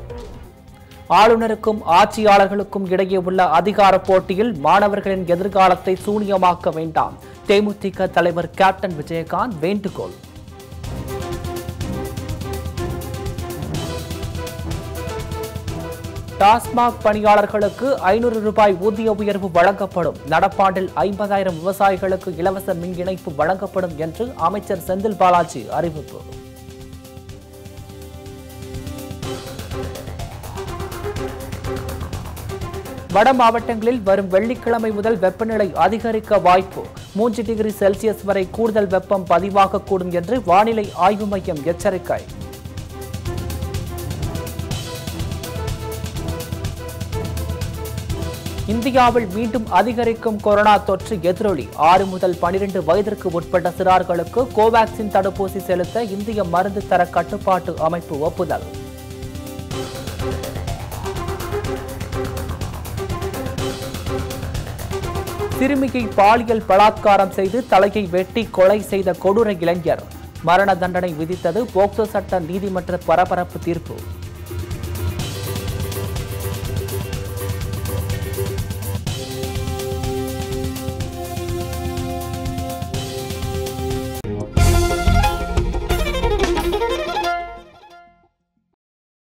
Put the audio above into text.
ஆளுநருக்கும் ஆட்சியாளர்களுக்கும் இடையே உள்ள அதிகார போட்டியில் மாணவர்களின் எதிர்காலத்தை சூனியமாக்க வேண்டாம் தேமுதிக தலைவர் கேப்டன் விஜயகாந்த் வேண்டுகோள் டாஸ்மாக் பணியாளர்களுக்கு ஐநூறு ரூபாய் ஊதிய உயர்வு வழங்கப்படும் நடப்பாண்டில் ஐம்பதாயிரம் விவசாயிகளுக்கு இலவச மின் இணைப்பு வழங்கப்படும் என்று அமைச்சர் செந்தில் பாலாஜி அறிவிப்பு வட மாவட்டங்களில் வரும் வெள்ளிக்கிழமை முதல் வெப்பநிலை அதிகரிக்க வாய்ப்பு மூன்று டிகிரி செல்சியஸ் வரை கூடுதல் வெப்பம் பதிவாகக்கூடும் என்று வானிலை ஆய்வு மையம் எச்சரிக்கை இந்தியாவில் மீண்டும் அதிகரிக்கும் கொரோனா தொற்று எதிரொலி ஆறு முதல் பனிரெண்டு வயதிற்கு உட்பட்ட சிறார்களுக்கு கோவாக்சின் தடுப்பூசி செலுத்த இந்திய மருந்து தர கட்டுப்பாட்டு அமைப்பு ஒப்புதல் சிறுமியை பாலியல் பலாத்காரம் செய்து தலையை வெட்டி கொலை செய்த கொடூர இளைஞர் மரண தண்டனை விதித்தது போக்சோ சட்ட நீதிமன்ற பரபரப்பு தீர்ப்பு